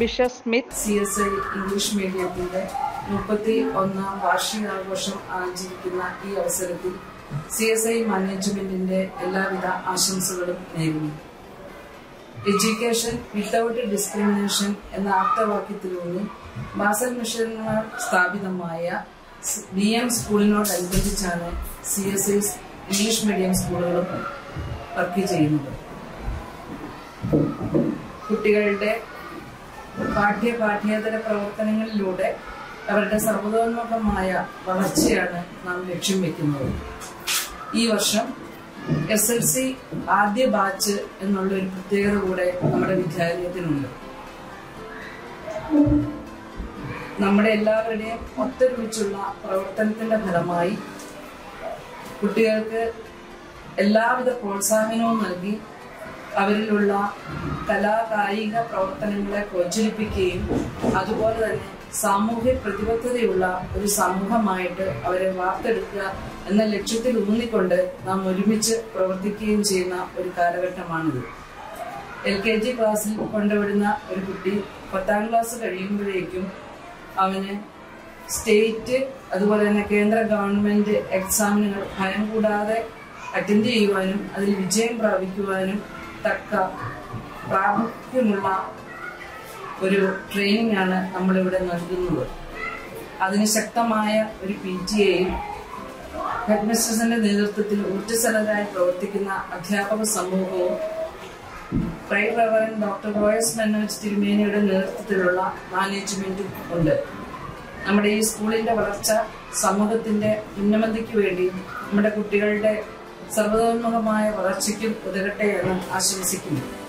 Abhisha Smith C S I English മീഡിയത്തിന്റെ മുപ്പത്തി ഒന്നാം വാർഷികാഘോഷം ആചരിക്കുന്ന ഈ അവസരത്തിൽ സി എസ് ഐ മാനേജ്മെന്റിന്റെ എല്ലാവിധ ആശംസകളും നേരുന്നു എഡ്യൂക്കേഷൻ വിത്തൗട്ട് ഡിസ്ക്രിമിനേഷൻ എന്ന ആപ്തവാക്യത്തിലൂന്നി ബാസൽ മിഷനാൽ സ്ഥാപിതമായ ബി എം സ്കൂളിനോടനുബന്ധിച്ചാണ് C S I English medium സ്കൂളുകളും വർക്ക് ചെയ്യുന്നത് കുട്ടികളുടെ പാഠ്യ പാഠ്യേതര പ്രവർത്തനങ്ങളിലൂടെ അവരുടെ സർവതോന്മുഖമായ വളർച്ചയാണ് നാം ലക്ഷ്യം വെക്കുന്നത് ഈ വർഷം എസ് എൽ സി ആദ്യ ബാച്ച് എന്നുള്ള ഒരു പ്രത്യേകത കൂടെ നമ്മുടെ വിദ്യാലയത്തിനുണ്ട് നമ്മുടെ എല്ലാവരുടെയും ഒത്തൊരുമിച്ചുള്ള പ്രവർത്തനത്തിന്റെ ഫലമായി കുട്ടികൾക്ക് എല്ലാവിധ പ്രോത്സാഹനവും നൽകി അവരിലുള്ള കലാകായിക പ്രവർത്തനങ്ങളെ പ്രോജ്വലിപ്പിക്കുകയും അതുപോലെ തന്നെ സാമൂഹ്യ പ്രതിബദ്ധതയുള്ള ഒരു സമൂഹമായിട്ട് അവരെ വാർത്തെടുക്കുക എന്ന ലക്ഷ്യത്തിൽ ഊന്നിക്കൊണ്ട് നാം ഒരുമിച്ച് പ്രവർത്തിക്കുകയും ചെയ്യുന്ന ഒരു കാലഘട്ടമാണിത് എൽ കെ ജി ക്ലാസ്സിൽ കൊണ്ടുവിടുന്ന ഒരു കുട്ടി പത്താം ക്ലാസ് കഴിയുമ്പോഴേക്കും അവന് സ്റ്റേറ്റ് അതുപോലെ തന്നെ കേന്ദ്ര ഗവൺമെന്റ് എക്സാമിനുകൾ ഭയം കൂടാതെ അറ്റൻഡ് ചെയ്യുവാനും അതിൽ വിജയം പ്രാപിക്കുവാനും തക്ക പ്രാമുഖ്യമുള്ള ഒരു ട്രെയിനിങ് ആണ് നമ്മളിവിടെ നൽകുന്നത് അതിന് ശക്തമായ ഒരു പി ടി എയും ഹെഡ് മിസ്റ്റേഴ്സിന്റെ നേതൃത്വത്തിൽ ഊർജ്ജസ്വലരായി പ്രവർത്തിക്കുന്ന അധ്യാപക സമൂഹവും right reverend doctor Royce Manoj തിരുമേനിയുടെ നേതൃത്വത്തിലുള്ള മാനേജ്മെന്റും ഉണ്ട് നമ്മുടെ ഈ സ്കൂളിന്റെ വളർച്ച സമൂഹത്തിന്റെ ഉന്നമതിക്ക് വേണ്ടി നമ്മുടെ കുട്ടികളുടെ സർവതോന്മുഖമായ വളർച്ചയ്ക്കും ഉതകട്ടെ എന്ന് ആശംസിക്കുന്നു